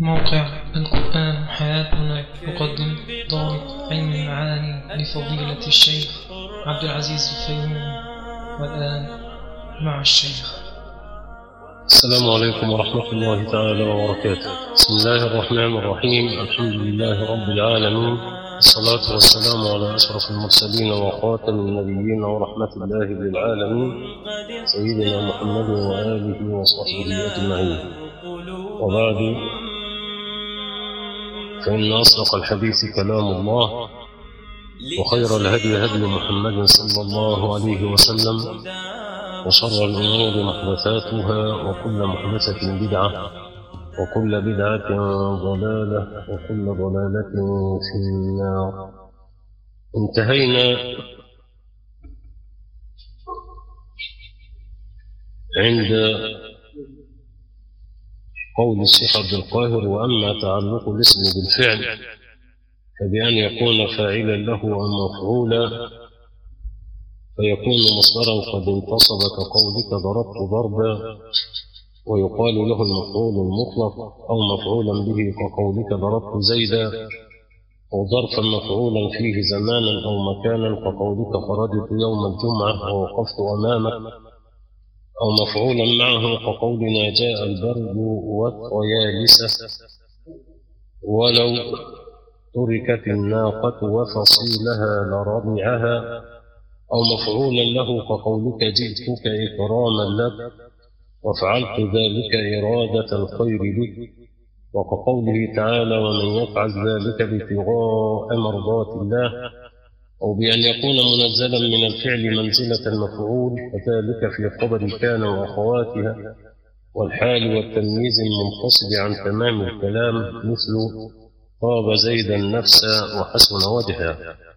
موقع القرآن حياتنا يقدم ضابط علم المعاني لفضيلة الشيخ عبد العزيز الفيوم والآن مع الشيخ السلام عليكم ورحمة الله تعالى وبركاته بسم الله الرحمن الرحيم الحمد لله رب العالمين الصلاة والسلام على أشرف المرسلين وخاتم النبيين ورحمة الله للعالمين سيدنا محمد وآله وصحبه أجمعين وبعد فإن أصدق الحديث كلام الله وخير الهدي هدي محمد صلى الله عليه وسلم وشر الأمور محدثاتها وكل محدثة بدعة وكل بدعة ضلالة وكل ضلالة في النار انتهينا عند قول الشيخ عبد القاهر وأما تعلق الاسم بالفعل فبأن يكون فاعلا له أو مفعولا فيكون مصدرا قد انتصب كقولك ضربت ضربا ويقال له المفعول المطلق أو مفعولا به كقولك ضربت زيدا أو ظرفا مفعولا فيه زمانا أو مكانا كقولك خرجت يوم الجمعة ووقفت أمامك أو مفعولا معه كقولنا جاء البرد والطيالسة ولو تركت الناقة وفصيلها لرضعها أو مفعولا له كقولك جئتك إكراما لك وفعلت ذلك إرادة الخير بك وكقوله تعالى ومن يفعل ذلك ابتغاء مرضات الله أو بأن يكون منزلا من الفعل منزلة المفعول وذلك في خبر كان وأخواتها والحال والتمييز المنفصل عن تمام الكلام مثل طاب زيدا نفسا وحسن وجها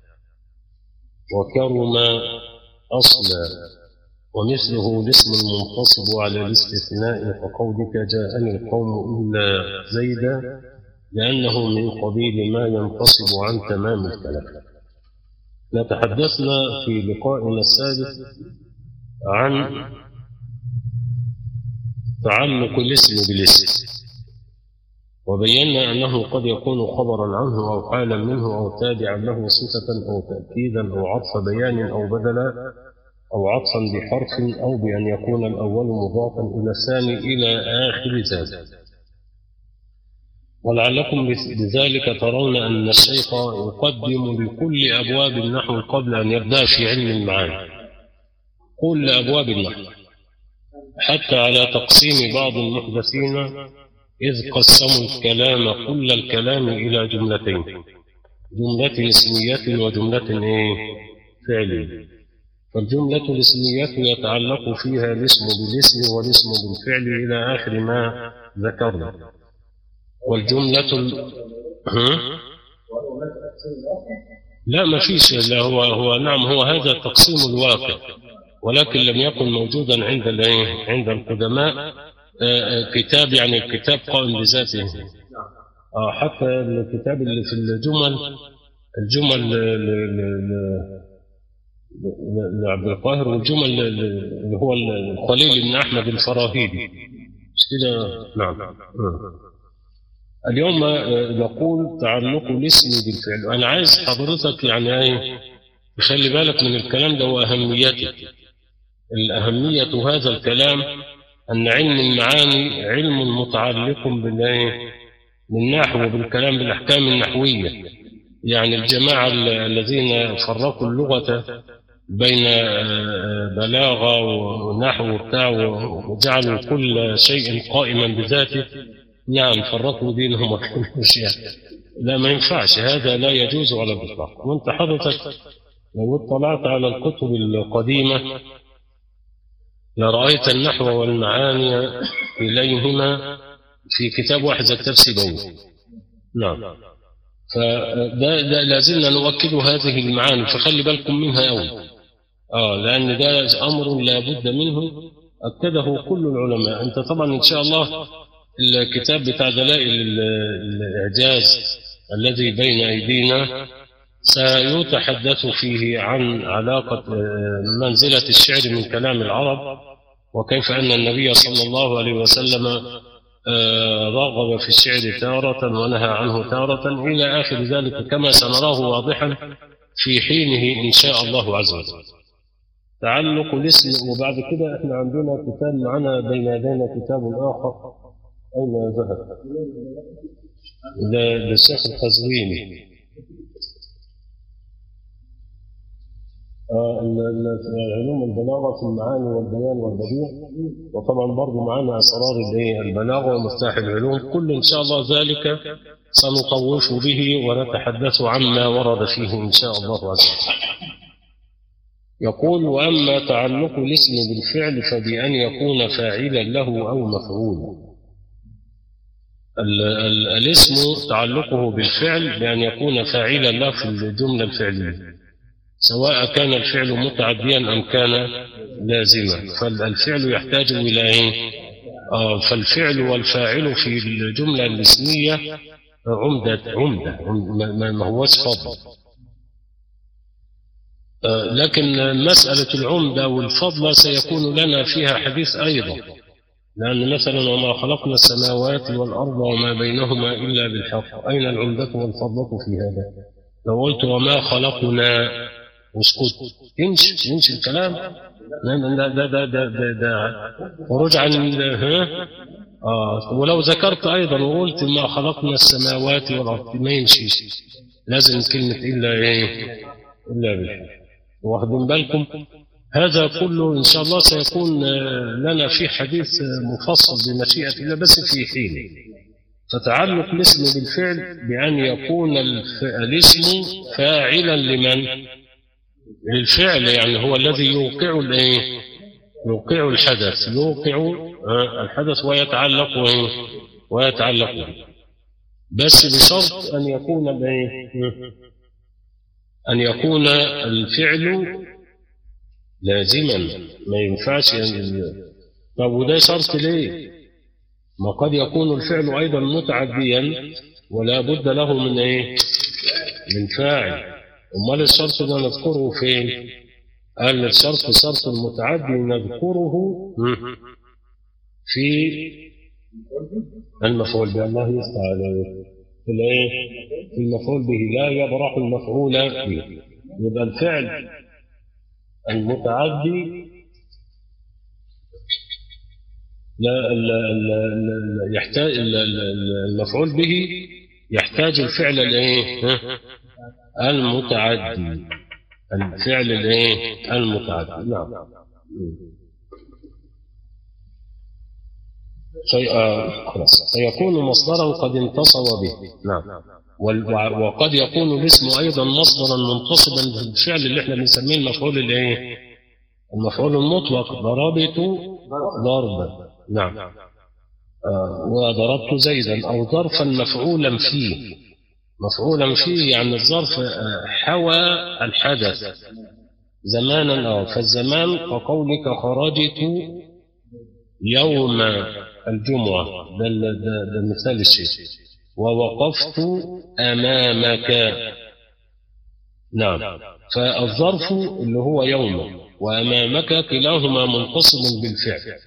وكرم أصلا ومثله الاسم المنتصب على الاستثناء كقولك جاءني القوم إلا زيدا لأنه من قبيل ما ينتصب عن تمام الكلام تحدثنا في لقائنا السادس عن تعلق الاسم بالاسم وبينا أنه قد يكون خبرا عنه أو حالا منه أو تابعا له صفة أو تأكيدا أو عطف بيان أو بدلا أو عطفا بحرف أو بأن يكون الأول مضافا إلى الثاني إلى آخر ذلك ولعلكم بذلك ترون أن الشيخ يقدم لكل أبواب النحو قبل أن يبدأ في علم المعاني كل أبواب النحو حتى على تقسيم بعض المحدثين إذ قسموا الكلام كل الكلام إلى جملتين جملة اسمية وجملة إيه؟ فعلية فالجملة الاسمية يتعلق فيها الاسم بالاسم والاسم بالفعل إلى آخر ما ذكرنا والجملة ال... لا ما فيش لا هو هو نعم هو هذا تقسيم الواقع ولكن لم يكن موجودا عند عند القدماء كتاب يعني الكتاب قائم بذاته آه حتى الكتاب اللي في الجمل الجمل لعبد القاهر والجمل اللي هو الخليل بن احمد الفراهيدي مش كده نعم اليوم نقول تعلق الاسم بالفعل وانا عايز حضرتك يعني ايه تخلي بالك من الكلام ده واهميته الاهميه هذا الكلام أن علم المعاني علم متعلق بالنحو وبالكلام بالأحكام النحوية يعني الجماعة الذين فرقوا اللغة بين بلاغة ونحو وبتاع وجعلوا كل شيء قائما بذاته نعم فرقوا دينهم وكل شيء لا ما ينفعش هذا لا يجوز على الإطلاق وانت حضرتك لو اطلعت على الكتب القديمة لرأيت النحو والمعاني إليهما في كتاب واحد زي كتاب سيبوي نعم فده ده لازلنا نؤكد هذه المعاني فخلي بالكم منها أوي آه لأن ده أمر لا بد منه أكده كل العلماء أنت طبعا إن شاء الله الكتاب بتاع دلائل الإعجاز الذي بين أيدينا سيتحدث فيه عن علاقة منزلة الشعر من كلام العرب وكيف أن النبي صلى الله عليه وسلم آه، رغب في الشعر تارة ونهى عنه تارة إلى آخر ذلك كما سنراه واضحا في حينه إن شاء الله عز وجل تعلق الاسم وبعد كده احنا عندنا كتاب معنا بين يدينا كتاب آخر أين ذهب؟ ل- للشيخ القزويني آه، ال- ال- علوم البلاغة في المعاني والبيان والبديع وطبعا برضو معانا أسرار الإيه؟ البلاغة ومفتاح العلوم كل إن شاء الله ذلك سنطوف به ونتحدث عما ورد فيه إن شاء الله عز وجل يقول وأما تعلق الاسم بالفعل فبأن يكون فاعلا له أو مفعولا ال- ال- الاسم تعلقه بالفعل بأن يكون فاعلا له في الجملة الفعلية سواء كان الفعل متعديا أم كان لازما فالفعل يحتاج إلى إيه؟ آه، فالفعل والفاعل في الجملة الاسمية عمدة عمدة عم- ما- ما ما هوش فضل آه، لكن مسألة العمدة والفضل سيكون لنا فيها حديث أيضا لأن مثلا وما خلقنا السماوات والأرض وما بينهما إلا بالحق أين العمدة والفضلة في هذا لو قلت وما خلقنا واسكت يمشي يمشي الكلام لا ده ده ده ده ده, ده خروج عن ال- ها آه ولو ذكرت أيضا وقلت ما خلقنا السماوات والأرض ما يمشيش لازم كلمة إلا إيه إلا بالحق واخدين بالكم هذا كله إن شاء الله سيكون آه، لنا في حديث آه، مفصل بمشيئة الله بس في حينه فتعلق الاسم بالفعل بأن يكون الف- الاسم فاعلا لمن للفعل يعني هو الذي يوقع الايه يوقع الحدث يوقع آه، الحدث ويتعلق إيه؟ ويتعلق به بس بشرط أن يكون الايه أن يكون الفعل لازما ما ينفعش أن طب وده شرط ليه؟ ما قد يكون الفعل أيضا متعديا ولا بد له من إيه؟ من فاعل أمال الشرط ده نذكره فين؟ قال الشرط شرط المتعدي نذكره في المفعول به الله يستعان عليه في الايه؟ في المفعول به لا يبرح المفعول به يبقى الفعل المتعدي لا ال- ال- ال- يحتاج ال- ال- المفعول به يحتاج الفعل الايه؟ ها؟ المتعدي الفعل الايه؟ المتعدي نعم في آه خلاص فيكون مصدرا قد انتصب به نعم وال- وع- وقد يكون الاسم ايضا مصدرا منتصبا بالفعل اللي احنا بنسميه المفعول الايه؟ المفعول المطلق ضربت ضربا نعم آه وضربت زيدا او ظرفا مفعولا فيه مفعولا فيه يعني الظرف آه، حوى الحدث زمانا اه فالزمان كقولك خرجت يوم الجمعة ده, ال- ده, ده مثال الشيء ووقفت أمامك نعم فالظرف اللي هو يوم وأمامك كلاهما منتصب بالفعل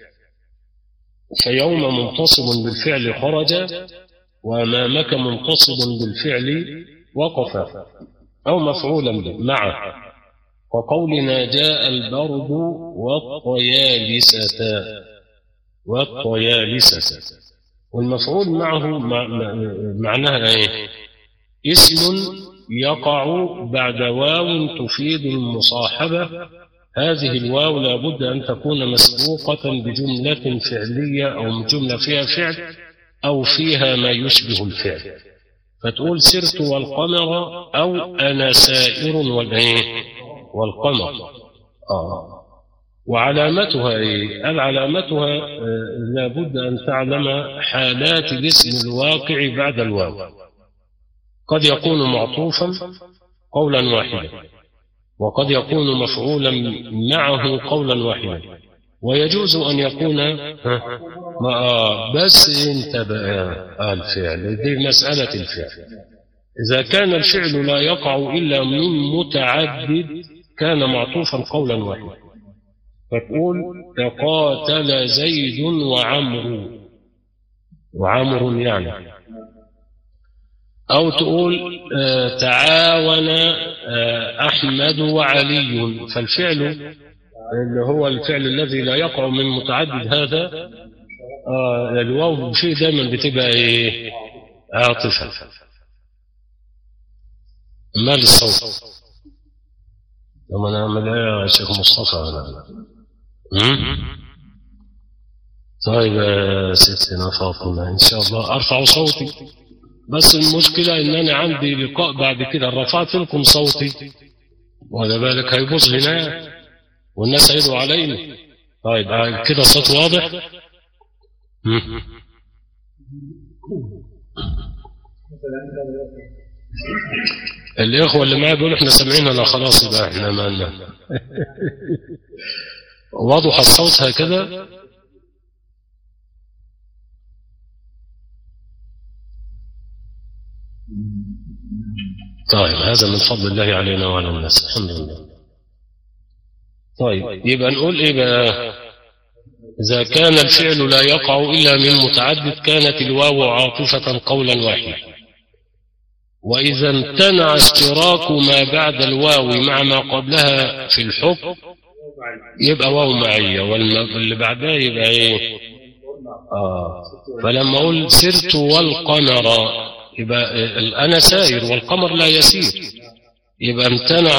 فيوم منتصب بالفعل خرج وأمامك منتصب بالفعل وقف أو مفعولا به معه وقولنا جاء البرد والطيالسة والطيالسة والمفعول معه مع مع- معناها ايه اسم يقع بعد واو تفيد المصاحبة هذه الواو لابد أن تكون مسبوقة بجملة فعلية أو جملة فيها فعل أو فيها ما يشبه الفعل فتقول سرت والقمر أو أنا سائر والإيه والقمر آه. وعلامتها إيه؟ العلامتها آه، لابد أن تعلم حالات الاسم الواقع بعد الواو قد يكون معطوفا قولا واحدا وقد يكون مفعولا معه قولا واحدا ويجوز أن يكون ها، ما آه، بس انت بقى آه، الفعل دي مسألة الفعل إذا كان الفعل لا يقع إلا من متعدد كان معطوفا قولا واحدا فتقول تقاتل زيد وعمرو وعمر يعني أو تقول آه، تعاون آه، أحمد وعلي فالفعل اللي هو الفعل الذي لا يقع من متعدد هذا آه، الواو فيه دايما بتبقى ايه عاطفة مال الصوت لما نعمل ايه يا شيخ مصطفى أنا طيب يا ستنا فاطمة إن شاء الله أرفع صوتي بس المشكلة إن أنا عندي لقاء بعد كده رفعت لكم صوتي ولا بالك هيبوظ هنا والناس هيدوا علينا طيب كده صوت واضح مم. الإخوة اللي معي بيقولوا إحنا سامعين لا خلاص يبقى إحنا مالنا واضح الصوت هكذا طيب هذا من فضل الله علينا وعلى الناس الحمد لله طيب يبقى نقول ايه بقى إذا كان الفعل لا يقع إلا من متعدد كانت الواو عاطفة قولا واحدا وإذا امتنع اشتراك ما بعد الواو مع ما قبلها في الحكم يبقى واو معية واللي بعدها يبقى ايه آه فلما أقول سرت والقمر يبقى أنا سائر والقمر لا يسير يبقى امتنع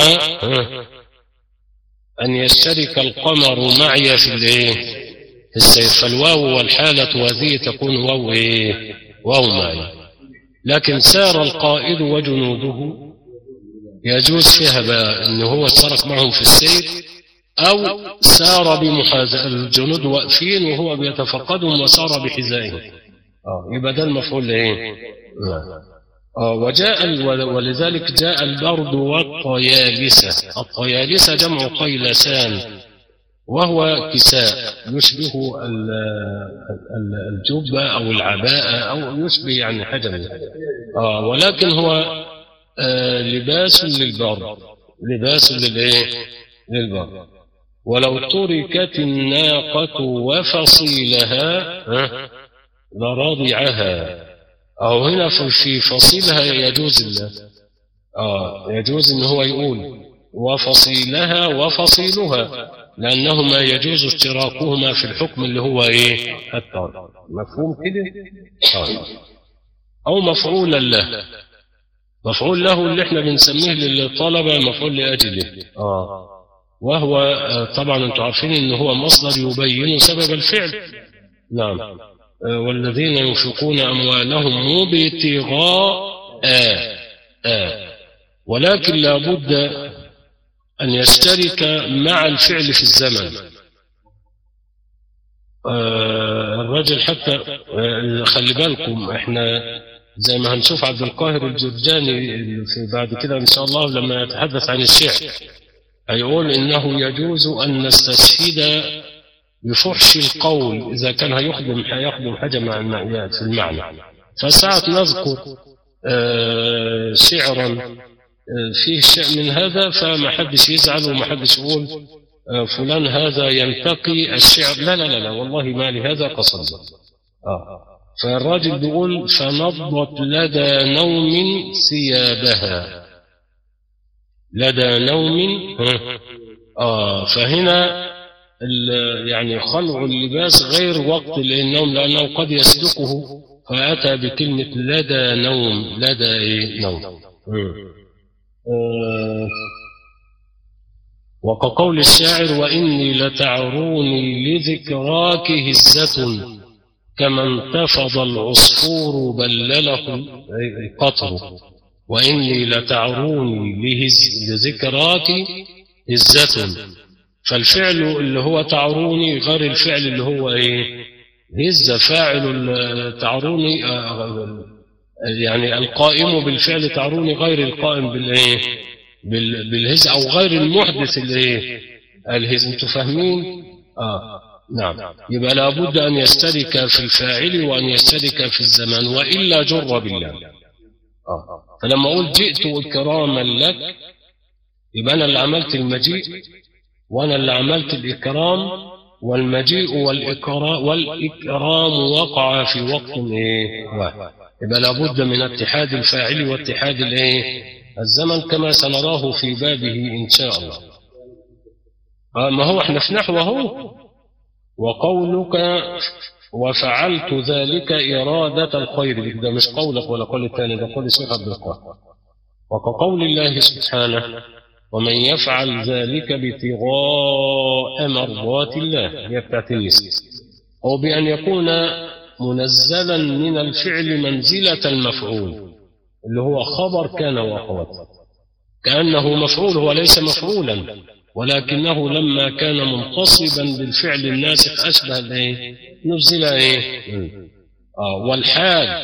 أن يشترك القمر معي في الايه في السير فالواو والحالة هذه تكون واو ايه واو معي لكن سار القائد وجنوده يجوز فيها بقى ان هو اشترك معهم في السير او سار بمحاذاة الجنود واقفين وهو بيتفقدهم وسار بحذائهم اه يبقى ده المفعول ايه آه وجاء ولذلك جاء البرد والطيالسة الطيالسة جمع قيلسان وهو كساء يشبه الجبة أو العباءة أو يشبه يعني حاجة آه ولكن هو آه لباس للبرد لباس للإيه للبرد ولو تركت الناقة وفصيلها لرضعها أو هنا في فصيلها يجوز الله آه يجوز إن هو يقول وفصيلها وفصيلها لأنهما يجوز اشتراكهما في الحكم اللي هو إيه الطار مفهوم كده طيب أو مفعولا له مفعول له اللي احنا بنسميه للطلبة مفعول لأجله آه وهو آه طبعا انتم عارفين ان هو مصدر يبين سبب الفعل نعم والذين ينفقون أموالهم ابتغاء آه آه ولكن لا بد أن يشترك مع الفعل في الزمن آه الرجل حتى آه خلي بالكم احنا زي ما هنشوف عبد القاهر الجرجاني في بعد كده ان شاء الله لما يتحدث عن الشعر هيقول انه يجوز ان نستشهد بفحش القول إذا كان هيخدم هيخدم حاجة مع المعنيات في المعنى فساعة نذكر آه شعرا آه فيه شيء من هذا فما حدش يزعل وما حدش يقول آه فلان هذا ينتقي الشعر لا لا لا, لا والله ما لهذا قصد آه فالراجل بيقول فنضت لدى نوم ثيابها لدى نوم آه فهنا يعني خلع اللباس غير وقت النوم لأنه قد يسبقه فأتى بكلمة لدى نوم لدى إيه نوم آه وكقول الشاعر وإني لتعروني لذكراك هزة كما انتفض العصفور بلله القطر وإني لتعروني لذكراك هزة فالفعل اللي هو تعروني غير الفعل اللي هو ايه هز فاعل تعروني يعني القائم بالفعل تعروني غير القائم بالايه بالهز او غير المحدث الايه الهز انتوا فاهمين اه نعم يبقى لابد ان يشترك في الفاعل وان يشترك في الزمان والا جر بالله اه فلما اقول جئت اكراما لك يبقى انا اللي عملت المجيء وانا اللي عملت الاكرام والمجيء والإكرام, والإكرام وقع في وقت إيه واحد يبقى لابد من اتحاد الفاعل واتحاد الإيه الزمن كما سنراه في بابه إن شاء الله آه ما هو احنا في نحو اهو وقولك وفعلت ذلك إرادة الخير ده مش قولك ولا قول الثاني ده قول الشيخ عبد القادر وكقول الله سبحانه ومن يفعل ذلك ابتغاء مرضات الله هي بتاعت النساء أو بأن يكون منزلا من الفعل منزلة المفعول اللي هو خبر كان وأخواته كأنه مفعول هو ليس مفعولا ولكنه لما كان منتصبا بالفعل الناسخ أشبه الإيه؟ نزل إيه؟ آه والحال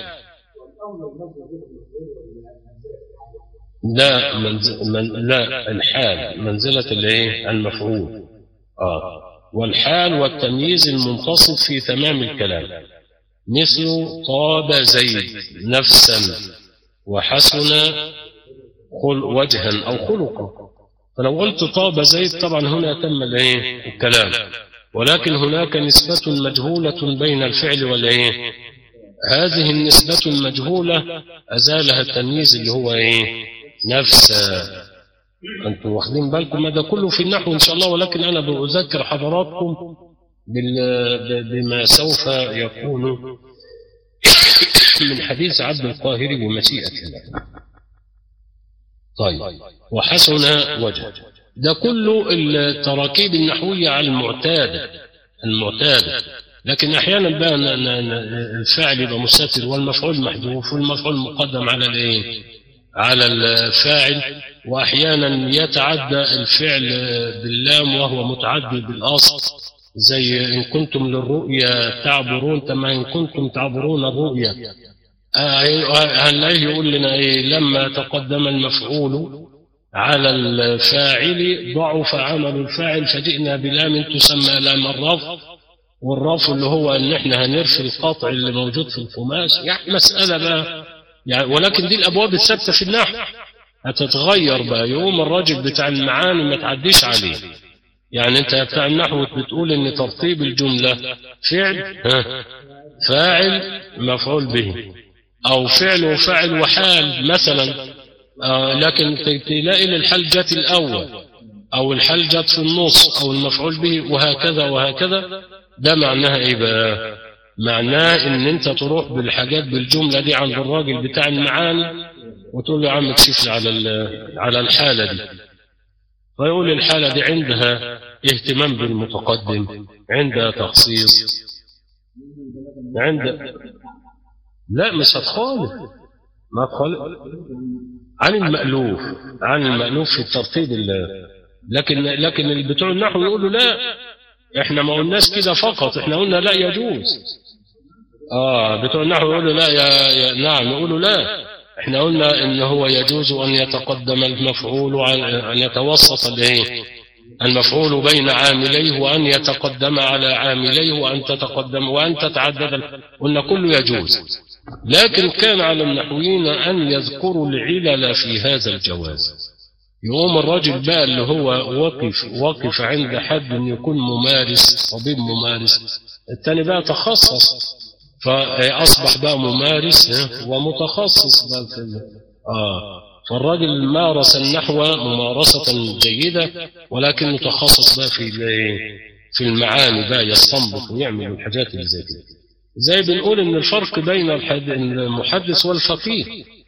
لا منزل من لا الحال منزلة الايه المفعول آه والحال والتمييز المنتصب في تمام الكلام مثل طاب زيد نفسا وحسن خل وجها أو خلقا فلو قلت طاب زيد طبعا هنا تم الايه الكلام ولكن هناك نسبة مجهولة بين الفعل والايه هذه النسبة المجهولة أزالها التمييز اللي هو ايه نفس أنتم واخدين بالكم ما ده كله في النحو إن شاء الله ولكن أنا بأذكر حضراتكم بما سوف يكون من حديث عبد القاهر بمشيئة الله طيب وحسن وجه ده كله التراكيب النحوية على المعتادة المعتادة لكن أحيانا بقى الفاعل يبقى مستتر والمفعول محذوف والمفعول مقدم على الايه؟ على الفاعل واحيانا يتعدى الفعل باللام وهو متعدي بالاصل زي ان كنتم للرؤيا تعبرون كما ان كنتم تعبرون الرؤيا هنلاقيه يقول لنا ايه لما تقدم المفعول على الفاعل ضعف عمل الفاعل فجئنا بلام تسمى لام الرفض والرفض اللي هو ان احنا هنرفي القطع اللي موجود في القماش يعني مساله بقى يعني ولكن دي الابواب الثابته في النحو هتتغير بقى يقوم الراجل بتاع المعاني ما تعديش عليه يعني انت بتاع النحو بتقول ان ترتيب الجمله فعل ها فاعل مفعول به او فعل وفاعل وحال مثلا آه لكن تلاقي الحال جت الاول او الحال جت في النص او المفعول به وهكذا وهكذا ده معناها ايه بقى معناه ان انت تروح بالحاجات بالجمله دي عند الراجل بتاع المعاني وتقول له يا عم اكشف لي على على الحاله دي فيقول الحاله دي عندها اهتمام بالمتقدم عندها تخصيص عند لا مش هتخالف ما تخالف عن المألوف عن المألوف في الترتيب لكن لكن بتوع النحو يقولوا لا احنا ما قلناش كده فقط احنا قلنا لا يجوز اه بتوع النحو يقولوا لا يا, يا نعم يقولوا لا احنا قلنا ان هو يجوز ان يتقدم المفعول ان يتوسط الايه المفعول بين عامليه وان يتقدم على عامليه وان تتقدم وان تتعدد قلنا كله يجوز لكن كان على النحويين ان يذكروا العلل في هذا الجواز يقوم الراجل بقى اللي هو وقف وقف عند حد ان يكون ممارس طبيب ممارس الثاني بقى تخصص فاصبح بقى ممارس ومتخصص بقى في اه فالراجل مارس النحو ممارسة جيدة ولكن متخصص بقى في في المعاني بقى يستنبط ويعمل الحاجات اللي زي كده زي بنقول ان الفرق بين المحدث والفقيه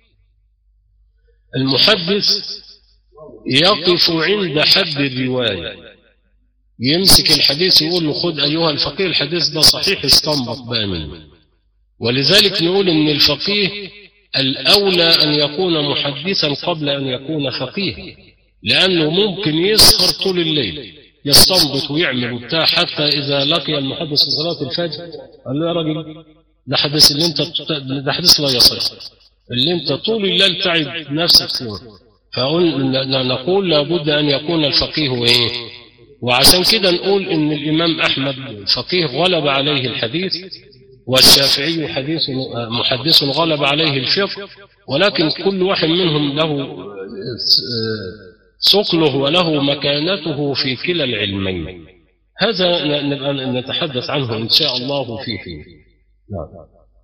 المحدث يقف عند حد الرواية يمسك الحديث يقول له خد أيها الفقيه الحديث ده صحيح استنبط بقى منه ولذلك نقول ان الفقيه الأولى أن يكون محدثا قبل أن يكون فقيها لأنه ممكن يسهر طول الليل يستنبط ويعمل بتاع حتى إذا لقي المحدث في صلاة الفجر قال له يا راجل ده حدث اللي أنت ده حدث لا يصح اللي أنت طول الليل تعب نفسك فيه فقل نقول لابد أن يكون الفقيه إيه وعشان كده نقول إن الإمام أحمد فقيه غلب عليه الحديث والشافعي حديث محدث غلب عليه الفقه ولكن كل واحد منهم له ثقله وله مكانته في كلا العلمين هذا ن- نبقى نتحدث عنه إن شاء الله في حين نعم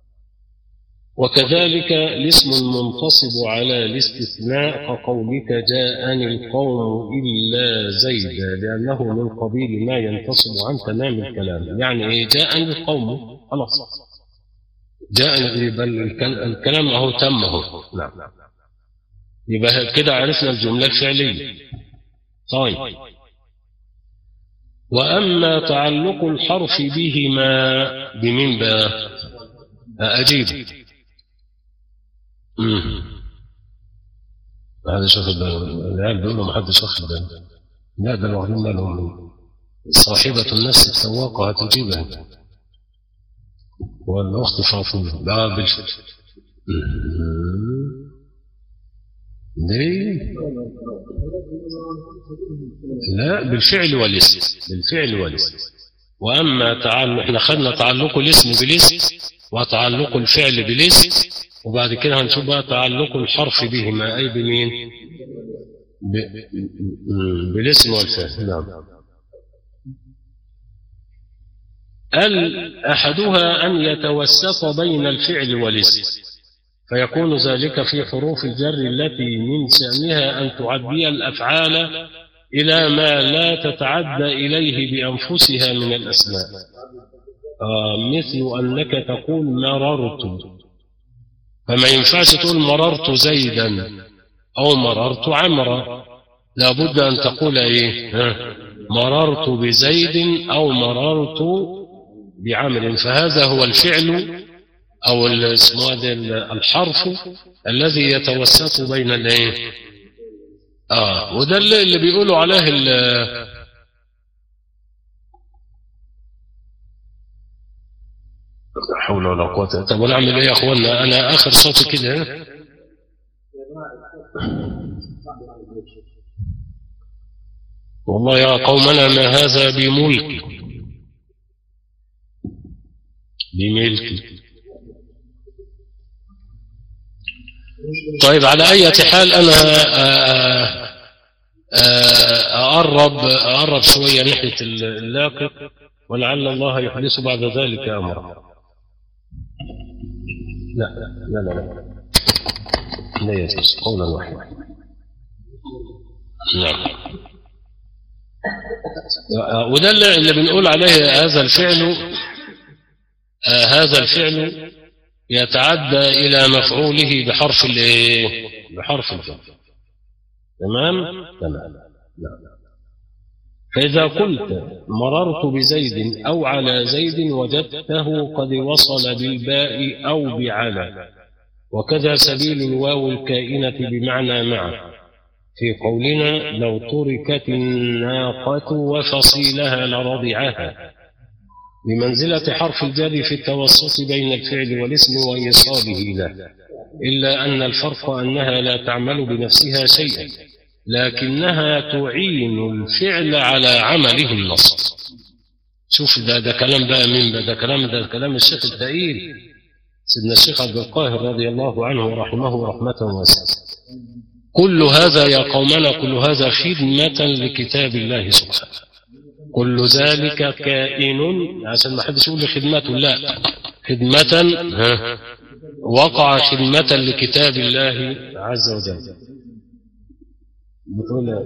وكذلك الاسم المنتصب على الاستثناء كقولك جاءني القوم إلا زيدا لأنه من قبيل ما ينتصب عن تمام الكلام يعني إيه جاءني القوم خلاص جاءني بل الكل- الكلام أهو تم أهو نعم يبقى كده عرفنا الجملة الفعلية طيب وأما تعلق الحرف بهما بمن بقى أجيب مم. هذا شاف العيال بيقولوا ما حدش واخد باله لا ده اللي واخدين بالهم منه. صاحبة النفس السواقة هتجيبها والأخت فاطمة لا بالفعل مم. ليه؟ لا بالفعل والاسم بالفعل والاسم واما تعلق احنا خدنا تعلق الاسم بالاسم وتعلق الفعل بالاسم وبعد كده هنشوف بقى تعلق الحرف بهما اي بمين؟ ب... م- بالاسم والفعل نعم ال احدها ان يتوسط بين الفعل والاسم فيكون ذلك في حروف الجر التي من شأنها أن تعدي الأفعال إلى ما لا تتعدى إليه بأنفسها من الأسماء آه مثل أنك تقول مررت فما ينفعش تقول مررت زيدا أو مررت عمرا لابد أن تقول إيه ها؟ مررت بزيد أو مررت بعمر فهذا هو الفعل او ال- اسمه هذا ال- الحرف الذي يتوسط بين الايه اه وده اللي, اللي بيقولوا عليه ال لا حول ولا قوة طب ونعمل ايه يا اخوانا انا اخر صوتي كده ها؟ والله يا قومنا ما هذا بملك بملك طيب على أي حال أنا آه، آه، أقرب أقرب شوية ناحية اللاقط ولعل الله يحدث بعد ذلك أمرا لا لا لا لا لا يجوز قولا واحدا نعم آه، وده اللي اللي بنقول عليه هذا الفعل آه، هذا الفعل يتعدى إلى مفعوله بحرف الايه بحرف الجر تمام تمام نعم. فإذا قلت مررت بزيد أو على زيد وجدته قد وصل بالباء أو بعلى وكذا سبيل الواو الكائنة بمعنى مع في قولنا لو تركت الناقة وفصيلها لرضعها بمنزلة حرف الجر في التوسط بين الفعل والاسم وإيصاله له إلا أن الفرق أنها لا تعمل بنفسها شيئا لكنها تعين الفعل على عمله النصب شوف ده ده كلام بقى مين بقى ده كلام ده كلام الشيخ الثقيل سيدنا الشيخ عبد القاهر رضي الله عنه ورحمه رحمة واسعة كل هذا يا قومنا كل هذا خدمة لكتاب الله سبحانه كل ذلك كائن عشان ما حدش يقول لي خدمته لا خدمة ها وقع خدمة لكتاب الله عز وجل بتقول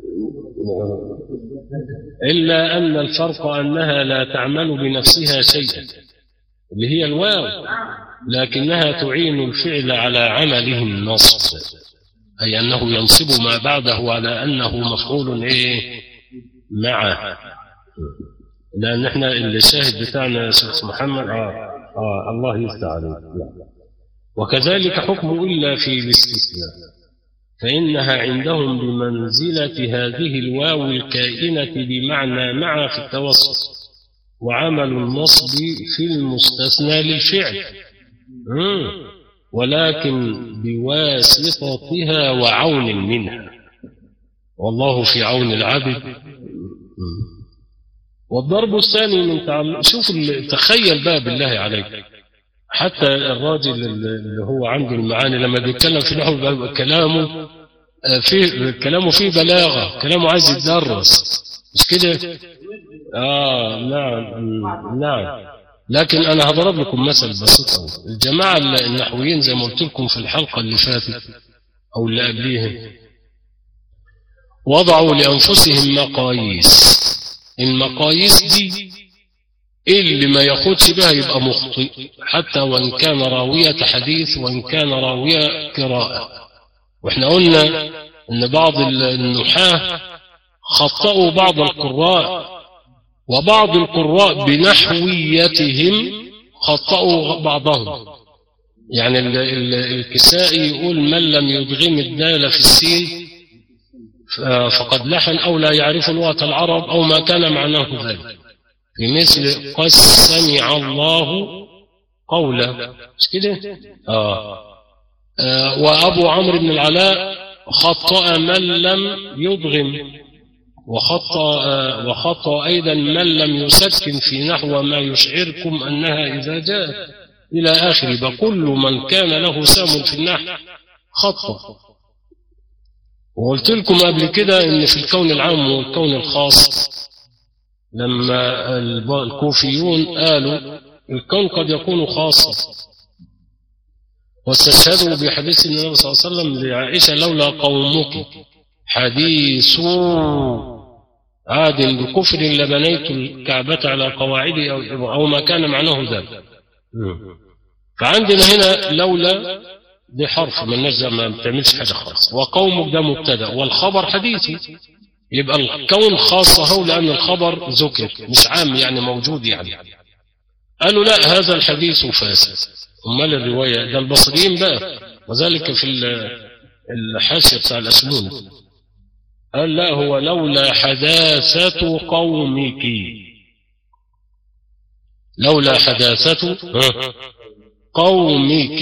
إلا أن الفرق أنها لا تعمل بنفسها شيئا اللي هي الواو لكنها تعين الفعل على عمله النصب أي أنه ينصب ما بعده على أنه مفعول إيه معه لأن احنا الشاهد بتاعنا يا شيخ محمد آه, آه الله يفتح عليك لا. وكذلك حكم إلا في الاستثناء فإنها عندهم بمنزلة هذه الواو الكائنة بمعنى مع في التوسط وعمل النصب في المستثنى للفعل مم. ولكن بواسطتها وعون منها والله في عون العبد مم. والضرب الثاني من تعلق شوف ال- تخيل بقى بالله عليك حتى الراجل اللي هو عنده المعاني لما بيتكلم في نحو بقى كلامه آه، فيه كلامه فيه بلاغه كلامه عايز يتدرس مش كده آه نعم نعم لكن أنا هضرب لكم مثل بسيط أوي الجماعة النحويين زي ما قلت لكم في الحلقة اللي فاتت أو اللي قبليهم وضعوا لأنفسهم مقاييس المقاييس دي اللي ما ياخدش بها يبقى مخطئ حتى وإن كان راوية حديث وإن كان راوية قراءة وإحنا قلنا إن بعض النحاة خطأوا بعض القراء وبعض القراء بنحويتهم خطأوا بعضهم يعني ال ال الكسائي يقول من لم يدغم الدال في السين فقد لحن أو لا يعرف لغة العرب أو ما كان معناه ذلك في مثل قد سمع الله قولا مش كده آه. آه وأبو عمرو بن العلاء خطأ من لم يدغم وخطأ آه وخطأ أيضا من لم يسكن في نحو ما يشعركم أنها إذا جاءت إلى آخر فكل من كان له سام في النحو خطأ وقلت لكم قبل كده ان في الكون العام والكون الخاص لما الكوفيون قالوا الكون قد يكون خاصا واستشهدوا بحديث النبي صلى الله عليه وسلم لعائشة لولا قومك حديث عاد بكفر لبنيت الكعبة على قواعدي أو, أو ما كان معناه ذلك فعندنا هنا لولا دي حرف من نجزة ما بتعملش حاجة خالص وقومك ده مبتدا والخبر حديثي يبقى الكون خاصة هو لأن الخبر ذكر مش عام يعني موجود يعني قالوا لا هذا الحديث فاسد أمال الرواية ده البصريين بقى وذلك في الحاشية بتاع الأسلون قال لا هو لولا حداثة قومك لولا حداثة قومك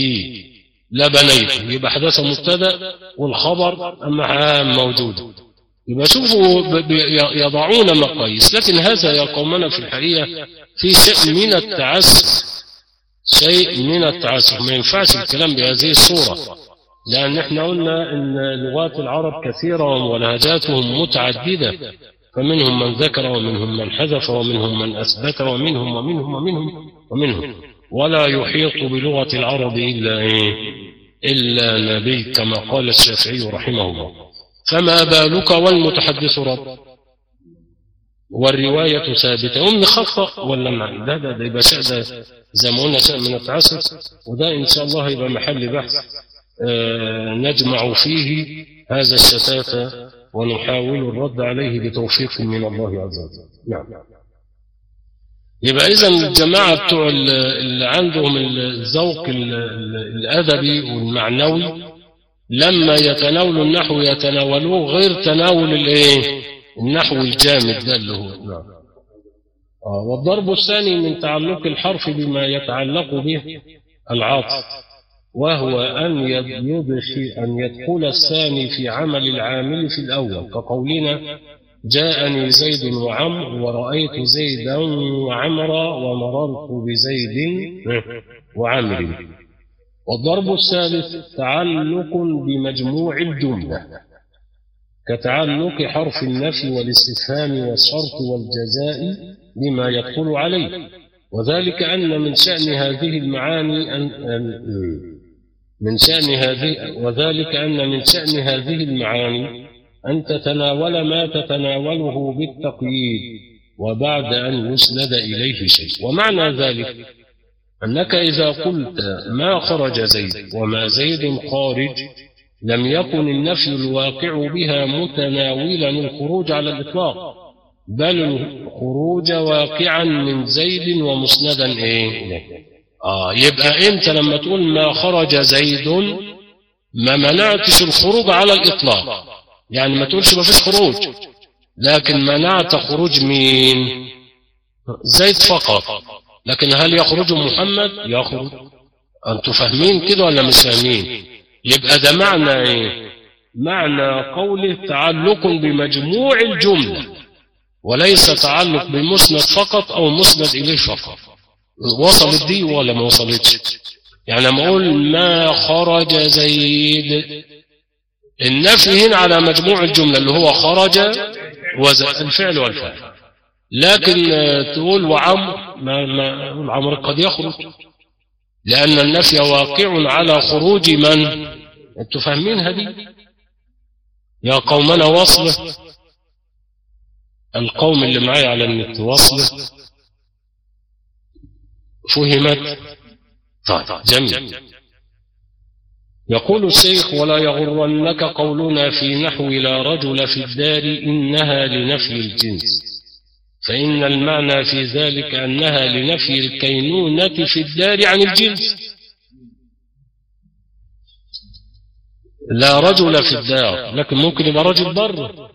لبنيت يبقى حداثة مبتدا والخبر أما عام موجود يبقى شوفوا يضعون مقاييس لكن هذا يا قومنا في الحقيقة في شيء من التعسف شيء من التعسف ما ينفعش الكلام بهذه الصورة لأن احنا قلنا أن لغات العرب كثيرة ولهجاتهم متعددة فمنهم من ذكر ومنهم من حذف ومنهم من أثبت ومنهم ومنهم ومنهم ومنهم ولا يحيط بلغة العرب إلا إيه؟ إلا نبي كما قال الشافعي رحمه الله فما بالك والمتحدث رب والرواية ثابتة أم خطأ ولا معنى ده ده ده يبقى شيء ده زي ما قلنا شيء من التعسف وده إن شاء الله يبقى محل بحث آه نجمع فيه هذا الشتات ونحاول الرد عليه بتوفيق من الله عز وجل نعم يبقى إذا الجماعة بتوع اللي عندهم الذوق الأدبي والمعنوي لما يتناولوا النحو يتناولوه غير تناول الايه النحو الجامد ده اللي هو نعم آه والضرب الثاني من تعلق الحرف بما يتعلق به العاطف وهو أن يدخل أن يدخل الثاني في عمل العامل في الأول كقولنا جاءني زيد وعمر ورأيت زيدا وعمرا ومررت بزيد وعمر والضرب الثالث تعلق بمجموع الجملة كتعلق حرف النفي والاستفهام والشرط والجزاء بما يدخل عليه وذلك أن من شأن هذه المعاني أن من شأن هذه وذلك أن من شأن هذه المعاني أن تتناول ما تتناوله بالتقييد وبعد أن يسند إليه شيء ومعنى ذلك أنك إذا قلت ما خرج زيد وما زيد خارج لم يكن النفي الواقع بها متناولا الخروج على الإطلاق بل الخروج واقعا من زيد ومسندا إيه آه يبقى أنت لما تقول ما خرج زيد ما منعتش الخروج على الإطلاق يعني ما تقولش ما فيش خروج لكن منعت خروج مين زيد فقط لكن هل يخرج محمد يخرج أنتم فاهمين كده ولا مش فاهمين يبقى ده معنى ايه معنى قوله تعلق بمجموع الجملة وليس تعلق بالمسند فقط أو مسند إليه فقط وصلت دي ولا ما وصلتش يعني لما أقول ما خرج زيد النفي هنا على مجموع الجملة اللي هو خرج وزن الفعل والفعل لكن آه، تقول وعمر ما ما العمر قد يخرج لأن النفي واقع على خروج من انتوا فاهمينها دي يا قومنا وصله القوم اللي معايا على النت وصله فهمت طيب جميل يقول الشيخ ولا يغرنك قولنا في نحو لا رجل في الدار إنها لنفي الجنس فإن المعنى في ذلك أنها لنفي الكينونة في الدار عن الجنس لا رجل في الدار لكن ممكن يبقى رجل بره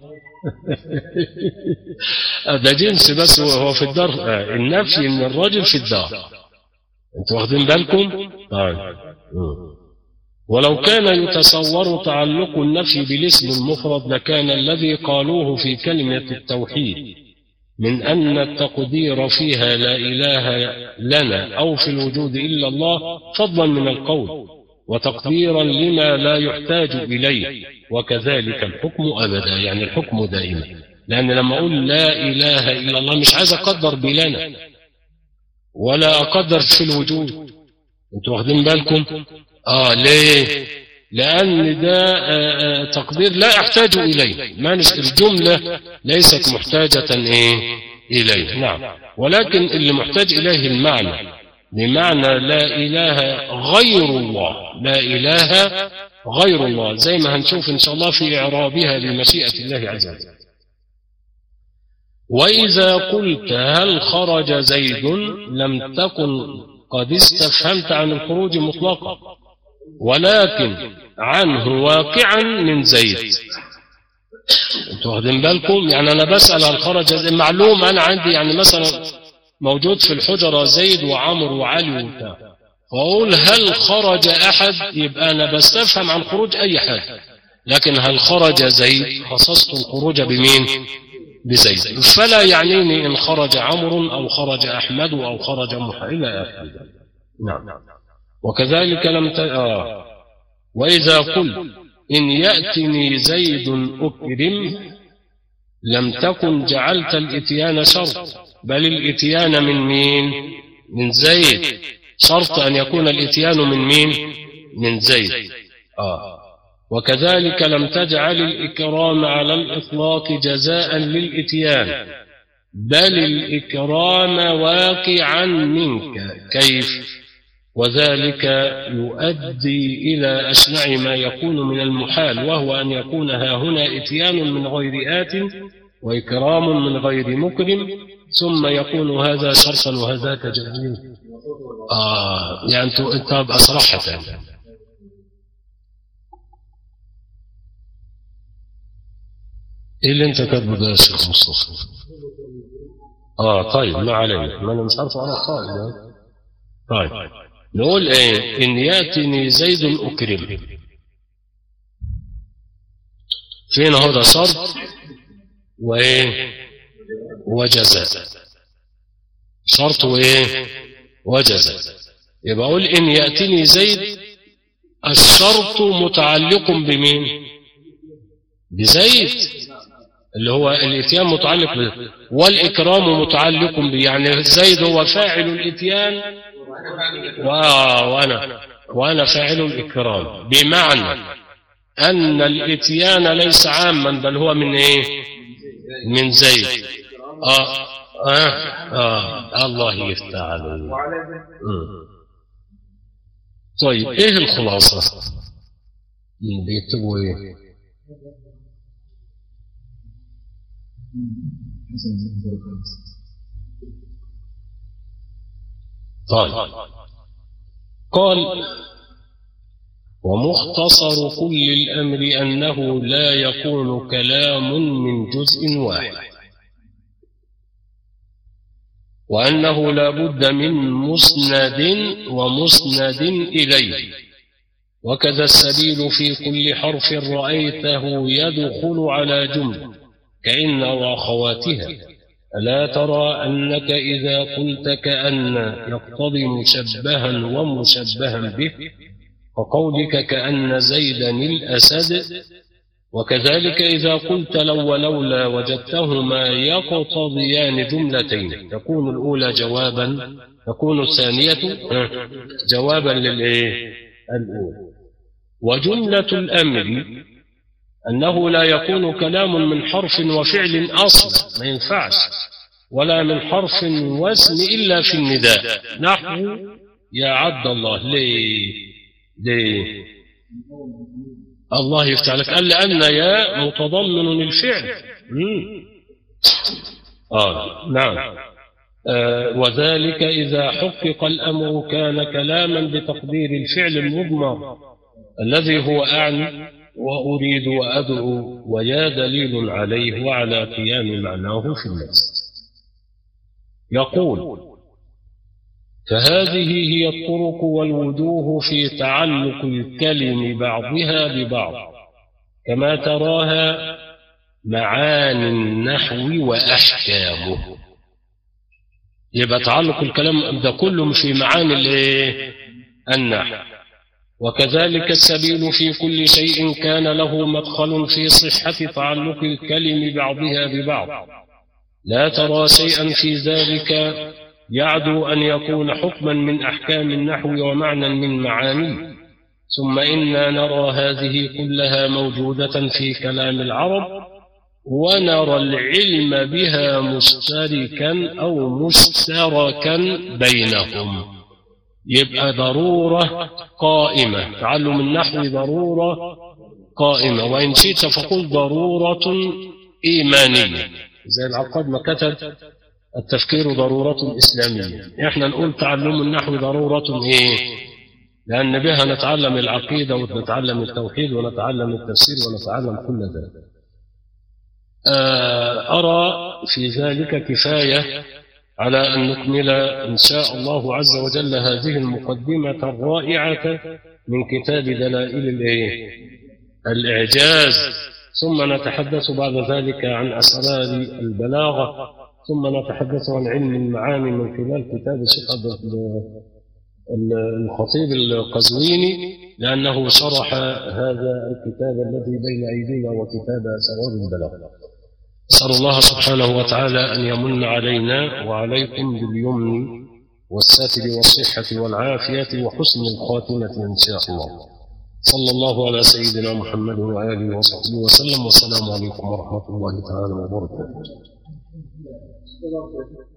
ده جنس بس هو في الدار آه، النفي ان الرجل في الدار انتوا واخدين بالكم طيب ولو كان يتصور تعلق النفي بالاسم المفرد لكان الذي قالوه في كلمة التوحيد من أن التقدير فيها لا إله لنا أو في الوجود إلا الله فضلا من القول وتقديرا لما لا يحتاج إليه وكذلك الحكم أبدا يعني الحكم دائما لأن لما أقول لا إله إلا الله مش عايز أقدر بلنا ولا أقدر في الوجود أنتوا واخدين بالكم آه ليه لأن ده آه آه تقدير لا أحتاج إليه ما الجملة ليست محتاجة إيه إليه نعم ولكن اللي محتاج إليه المعنى بمعنى لا إله غير الله لا إله غير الله زي ما هنشوف إن شاء الله في إعرابها بمشيئة الله عز وجل وإذا قلت هل خرج زيد لم تكن قد استفهمت عن الخروج مطلقا ولكن عنه واقعا من زيد انتوا واخدين بالكم يعني انا بسال هل خرج زيد معلوم انا عندي يعني مثلا موجود في الحجره زيد وعمر وعلي وبتاع فاقول هل خرج احد يبقى انا بستفهم عن خروج اي حد لكن هل خرج زيد خصصت الخروج بمين بزيد فلا يعنيني ان خرج عمرو او خرج احمد او خرج محمد الى اخره نعم وكذلك لم ت... آه. وإذا قلت إن يأتني زيد أكرم لم تكن جعلت الإتيان شرط بل الإتيان من مين من زيد شرط أن يكون الإتيان من مين من زيد آه. وكذلك لم تجعل الإكرام على الإطلاق جزاء للإتيان بل الإكرام واقعا منك كيف وذلك يؤدي إلى أشنع ما يكون من المحال وهو أن يكون ها هنا إتيان من غير آت وإكرام من غير مكرم ثم يكون هذا شرطا وهذاك جميل آه يعني أنت أبقى صراحة ايه اللي انت كاتبه ده يا شيخ مصطفى اه طيب ما علينا ما انا مش عارف انا قائل طيب نقول ايه ان ياتني زيد اكرم فين هذا شرط وايه وجزاء شرط وايه وجزاء يبقى اقول ان ياتني زيد الشرط متعلق بمين بزيد اللي هو الاتيان متعلق به والاكرام متعلق به يعني زيد هو فاعل الاتيان وأنا وأنا فاعل الإكرام بمعنى أن الإتيان ليس عاما بل هو من إيه من زيد آه آه آه الله يفتح عليه طيب إيه الخلاصة بيكتبوا إيه طيب قال ومختصر كل الأمر أنه لا يكون كلام من جزء واحد وأنه لا بد من مسند ومسند إليه وكذا السبيل في كل حرف رأيته يدخل على جملة كإن وأخواتها ألا ترى أنك إذا قلت كأن يقتضي مشبها ومشبها به وقولك كأن زيدا الأسد وكذلك إذا قلت لو ولولا وجدتهما يقتضيان جملتين تكون الأولى جوابا تكون الثانية جوابا للإيه؟ الأولى وجملة الأمر أنه لا يكون كلام من حرف وفعل أصلا ما ينفعش ولا من حرف واسم إلا في النداء نحو يا عبد الله ليه ليه الله يفتح لك قال لأن يا متضمن الفعل آه نعم آه وذلك إذا حقق الأمر كان كلاما بتقدير الفعل المضمر الذي هو أعني وأريد وأدعو ويا دليل عليه وعلى قيام معناه في النفس يقول فهذه هي الطرق والوجوه في تعلق الكلم بعضها ببعض كما تراها معاني النحو وأحكامه يبقى تعلق الكلام ده كله في معاني الايه النحو وكذلك السبيل في كل شيء كان له مدخل في صحة تعلق الكلم بعضها ببعض لا ترى شيئا في ذلك يعدو أن يكون حكما من أحكام النحو ومعنى من معانيه ثم إنا نرى هذه كلها موجودة في كلام العرب ونرى العلم بها مشتركا أو مشتركا بينهم يبقى ضرورة قائمة تعلم النحو ضرورة قائمة وإن شئت فقل ضرورة إيمانية زي العقاد ما كتب التفكير ضرورة إسلامية إحنا نقول تعلم النحو ضرورة إيه لأن بها نتعلم العقيدة ونتعلم التوحيد ونتعلم التفسير ونتعلم كل ذلك أرى في ذلك كفاية على أن نكمل إن شاء الله عز وجل هذه المقدمة الرائعة من كتاب دلائل الإيه؟ الإعجاز ثم نتحدث بعد ذلك عن أسرار البلاغة ثم نتحدث عن علم المعاني من خلال كتاب الشيخ الخطيب القزويني لأنه شرح هذا الكتاب الذي بين أيدينا وكتاب أسرار البلاغة أسأل الله سبحانه وتعالى أن يمن علينا وعليكم باليمن والستر والصحة والعافية وحسن الخاتمة إن شاء الله صلى الله على سيدنا محمد وآله وصحبه وسلم والسلام عليكم ورحمة الله تعالى وبركاته